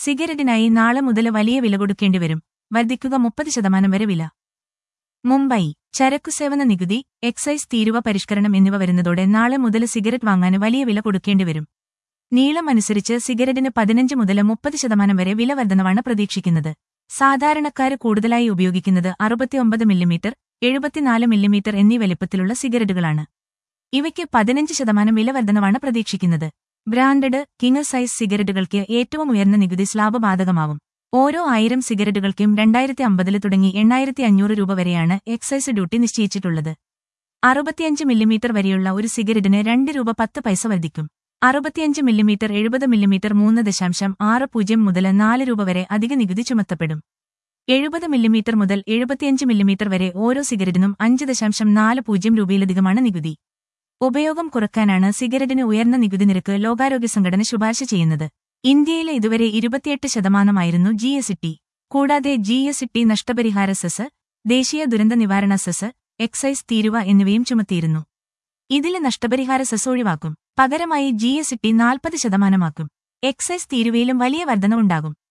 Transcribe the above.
സിഗരറ്റിനായി നാളെ മുതൽ വലിയ വില കൊടുക്കേണ്ടി വരും വർദ്ധിക്കുക മുപ്പത് ശതമാനം വരെ വില മുംബൈ ചരക്കുസേവന നികുതി എക്സൈസ് തീരുവ പരിഷ്കരണം എന്നിവ വരുന്നതോടെ നാളെ മുതൽ സിഗരറ്റ് വാങ്ങാൻ വലിയ വില കൊടുക്കേണ്ടി വരും നീളം അനുസരിച്ച് സിഗരറ്റിന് പതിനഞ്ച് മുതൽ മുപ്പത് ശതമാനം വരെ വില വർധനവാണ് പ്രതീക്ഷിക്കുന്നത് സാധാരണക്കാര് കൂടുതലായി ഉപയോഗിക്കുന്നത് അറുപത്തിയൊമ്പത് മില്ലിമീറ്റർ എഴുപത്തിനാല് മില്ലിമീറ്റർ എന്നീ വലിപ്പത്തിലുള്ള സിഗരറ്റുകളാണ് ഇവയ്ക്ക് പതിനഞ്ച് ശതമാനം വില വർധനവാണ് പ്രതീക്ഷിക്കുന്നത് ബ്രാൻഡഡ് കിങ് സൈസ് സിഗരറ്റുകൾക്ക് ഏറ്റവും ഉയർന്ന നികുതി സ്ലാബ് ബാധകമാവും ഓരോ ആയിരം സിഗരറ്റുകൾക്കും രണ്ടായിരത്തി അമ്പതിൽ തുടങ്ങി എണ്ണായിരത്തി അഞ്ഞൂറ് രൂപ വരെയാണ് എക്സൈസ് ഡ്യൂട്ടി നിശ്ചയിച്ചിട്ടുള്ളത് അറുപത്തിയഞ്ച് മില്ലിമീറ്റർ വരെയുള്ള ഒരു സിഗരറ്റിന് രണ്ട് രൂപ പത്ത് പൈസ വർദ്ധിക്കും അറുപത്തിയഞ്ച് മില്ലിമീറ്റർ എഴുപത് മില്ലിമീറ്റർ മൂന്ന് ദശാംശം ആറ് പൂജ്യം മുതൽ നാല് രൂപ വരെ അധിക നികുതി ചുമത്തപ്പെടും എഴുപത് മില്ലിമീറ്റർ മുതൽ എഴുപത്തിയഞ്ച് മില്ലിമീറ്റർ വരെ ഓരോ സിഗരറ്റിനും അഞ്ച് ദശാംശം നാല് പൂജ്യം രൂപയിലധികമാണ് നികുതി ഉപയോഗം കുറയ്ക്കാനാണ് സിഗരറ്റിന് ഉയർന്ന നികുതി നിരക്ക് ലോകാരോഗ്യ സംഘടന ശുപാർശ ചെയ്യുന്നത് ഇന്ത്യയിലെ ഇതുവരെ ഇരുപത്തിയെട്ട് ശതമാനമായിരുന്നു ജി എസ് ടി കൂടാതെ ജി എസ് ടി നഷ്ടപരിഹാര സെസ് ദേശീയ ദുരന്ത നിവാരണ സെസ് എക്സൈസ് തീരുവ എന്നിവയും ചുമത്തിയിരുന്നു ഇതിലെ നഷ്ടപരിഹാര സെസ് ഒഴിവാക്കും പകരമായി ജി എസ് ടി നാൽപ്പത് ശതമാനമാക്കും എക്സൈസ് തീരുവയിലും വലിയ വർധന ഉണ്ടാകും